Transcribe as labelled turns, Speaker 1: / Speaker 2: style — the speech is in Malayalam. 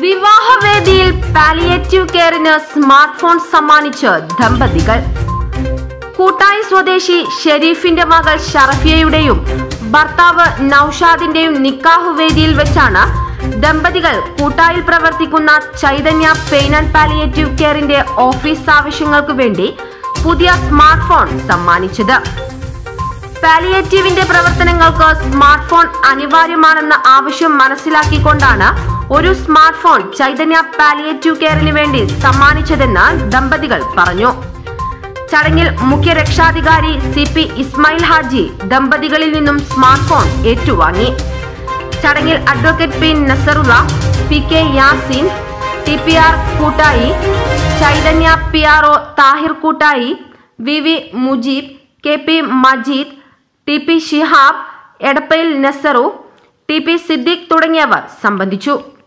Speaker 1: വിവാഹവേദിയിൽ പാലിയേറ്റീവ് കെയറിന് സ്മാർട്ട് ഫോൺ സമ്മാനിച്ച് ദമ്പതികൾ കൂട്ടായി സ്വദേശി ഷെരീഫിന്റെ മകൾ ഷറഫിയയുടെയും ഭർത്താവ് നൌഷാദിന്റെയും നിക്കാഹ് വേദിയിൽ വെച്ചാണ് ദമ്പതികൾ കൂട്ടായിൽ പ്രവർത്തിക്കുന്ന ചൈതന്യ പെയിൻ ആൻഡ് പാലിയേറ്റീവ് കെയറിന്റെ ഓഫീസ് ആവശ്യങ്ങൾക്ക് വേണ്ടി പുതിയ സ്മാർട്ട് ഫോൺ സമ്മാനിച്ചത് പാലിയേറ്റീവിന്റെ പ്രവർത്തനങ്ങൾക്ക് സ്മാർട്ട് ഫോൺ അനിവാര്യമാണെന്ന ആവശ്യം മനസ്സിലാക്കിക്കൊണ്ടാണ് ഒരു സ്മാർട്ട് ഫോൺ ചൈതന്യ പാലിയേറ്റീവ് കെയറിന് വേണ്ടി സമ്മാനിച്ചതെന്ന് ദമ്പതികൾ പറഞ്ഞു ചടങ്ങിൽ മുഖ്യ രക്ഷാധികാരി സി പി ഇസ്മായിൽ ഹാജി ദമ്പതികളിൽ നിന്നും സ്മാർട്ട് ഫോൺ ഏറ്റുവാങ്ങി ചടങ്ങിൽ advocate P Nasarulla P K Yaseen T P R Koottayi Chaitanya P R O Thahir Koottayi V V Mujeeb K P Majeed T P Shihab എടപ്പയിൽ നസറു ടി പി സിദ്ദിഖ് തുടങ്ങിയവർ സംബന്ധിച്ചു